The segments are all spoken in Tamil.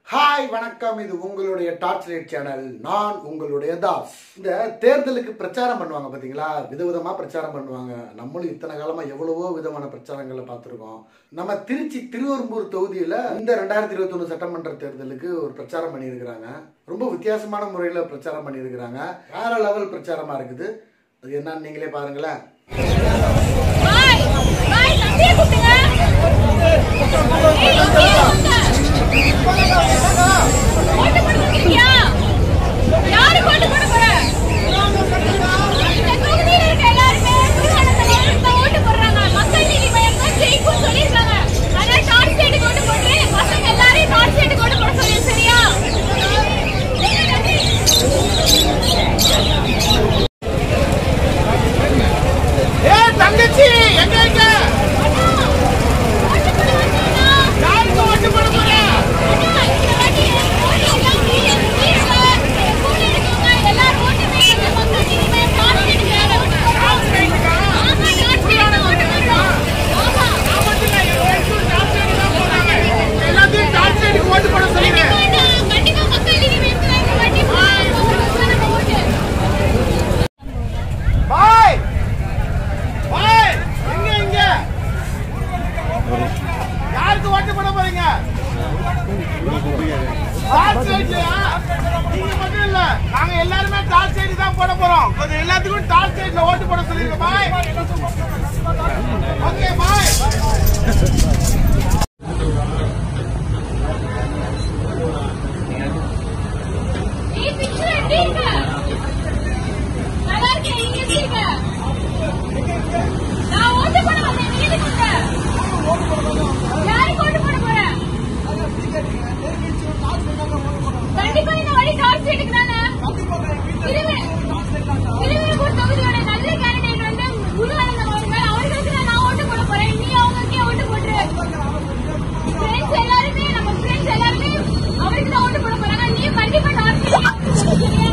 ஹாய் வணக்கம் இது உங்களுடைய டார்ச் லைட் சேனல் நான் உங்களுடைய தாஸ் இந்த தேர்தலுக்கு பிரச்சாரம் பண்ணுவாங்க பாத்தீங்களா விதவிதமா பிரச்சாரம் பண்ணுவாங்க நம்மளும் இத்தனை காலமா எவ்வளவோ விதமான பிரச்சாரங்களை பார்த்துருக்கோம் நம்ம திருச்சி திருவெரும்பூர் தொகுதியில இந்த ரெண்டாயிரத்தி இருபத்தொன்னு சட்டமன்ற தேர்தலுக்கு ஒரு பிரச்சாரம் பண்ணியிருக்கிறாங்க ரொம்ப வித்தியாசமான முறையில பிரச்சாரம் பண்ணியிருக்கிறாங்க வேற லெவல் பிரச்சாரமா இருக்குது அது என்னன்னு நீங்களே பாருங்களேன் பாய் பாய் தம்பியை கூப்பிடுங்க ஏய் இங்கே வாங்க ஓட்டு போட வந்திருக்கியா யாருக்கு ஓட்டு போட போற இந்த தொகுதியில இருக்க எல்லாருமே குருவானந்தம் அவருக்கு தான் ஓட்டு போடுறாங்க மக்கள் நீதி மையம் தான் ஜெயிக்கும் சொல்லியிருக்காங்க அதனால டார்ச் ஸ்டேட்டுக்கு ஓட்டு போட்டு பசங்க எல்லாரையும் டார்ச் ஸ்டேட்டுக்கு ஓட்டு போட சொல்லி சரியா ஏய் தங்கச்சி எங்க எங்க ஓட்டு போட வந்தீங்களா யாருக்கு ஓட்டு போட போற அண்ணா, இந்த வாட்டி ஓட்டு எல்லாம் free ஆ free ஆ கூட இருக்கவங்க எல்லாரும் ஓட்டு போடுங்க. மக்கள் நீதி மையம் டார்ச் ஸ்டேட்டுக்கு ஓட்டு போடுறோம். ஆமா, டார்ச் ஸ்டேட்டுக்கு ஓட்டு போடுறோம். ஆமா. எல்லாத்தையும் டார்ச் லைட்டுக்கு ஓட்டு போட சொல்லுங்க கண்டிப்பா நான் கண்டிப்பா மக்கள் நீதி மையத்துக்கு தான் இந்த வாட்டி போடுறோம். நம்ம ஓட்டு. பாய் பாய் எங்க எங்க யாருக்கு ஓட்டு போட போறீங்க டார்ச் லைட்லயா நீங்க மட்டும் இல்ல நாங்க எல்லாருமே டார்ச் லைட் தான் போட போறோம் கொஞ்சம் எல்லாத்துக்கும் டார்ச் லைட்ல ஓட்டு போட சொல்லுங்க பாய் ஓகே பாய் ஏய், picture எப்படி இருக்கு? நல்லா இருக்கே, நீங்க எப்படி இருக்க? நான் ஓட்டு போட வந்தேன், நீ எதுக்கு வந்த? யாருக்கு ஓட்டு போட போற? கண்டிப்பா இந்த வாட்டி டார்ச் ஸ்டேட்டுக்கு தானே? திருவே- திருவேற்கூர் தொகுதியோட நல்ல candidate வந்து குருவானந்தம் அவர்கள். அவர்களுக்கு தான் நான் ஓட்டு போட போறேன். நீ அவங்களுக்கே ஓட்டு போட்டுரு. Friends எல்லாருமே, நம்ம friends எல்லாருமே அவருக்கு தான் ஓட்டு போட போறாங்க. நீ கண்டிப்பா டார்ச் ஸ்டேட்டுக்கு ஓட்டு போடு, சரியா?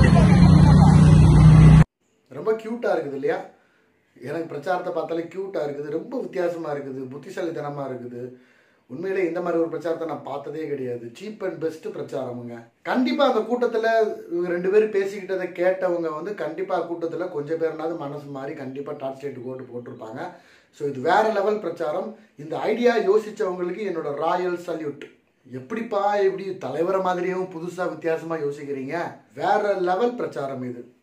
ரொம்ப க்யூட்டாக இருக்குது இல்லையா எனக்கு பிரச்சாரத்தை பார்த்தாலே க்யூட்டாக இருக்குது ரொம்ப வித்தியாசமாக இருக்குது புத்திசாலித்தனமாக இருக்குது உண்மையிலே இந்த மாதிரி ஒரு பிரச்சாரத்தை நான் பார்த்ததே கிடையாது சீப் அண்ட் பெஸ்ட் பிரச்சாரமுங்க கண்டிப்பாக அந்த கூட்டத்தில் இவங்க ரெண்டு பேரும் பேசிக்கிட்டதை கேட்டவங்க வந்து கண்டிப்பாக கூட்டத்தில் கொஞ்சம் பேர்னாவது மனசு மாறி கண்டிப்பாக டார்ச் லைட் ஓட்டு போட்டிருப்பாங்க ஸோ இது வேற லெவல் பிரச்சாரம் இந்த ஐடியா யோசிச்சவங்களுக்கு என்னோட ராயல் சல்யூட் எப்படிப்பா எப்படி தலைவரை மாதிரியும் புதுசாக வித்தியாசமாக யோசிக்கிறீங்க வேற லெவல் பிரச்சாரம் இது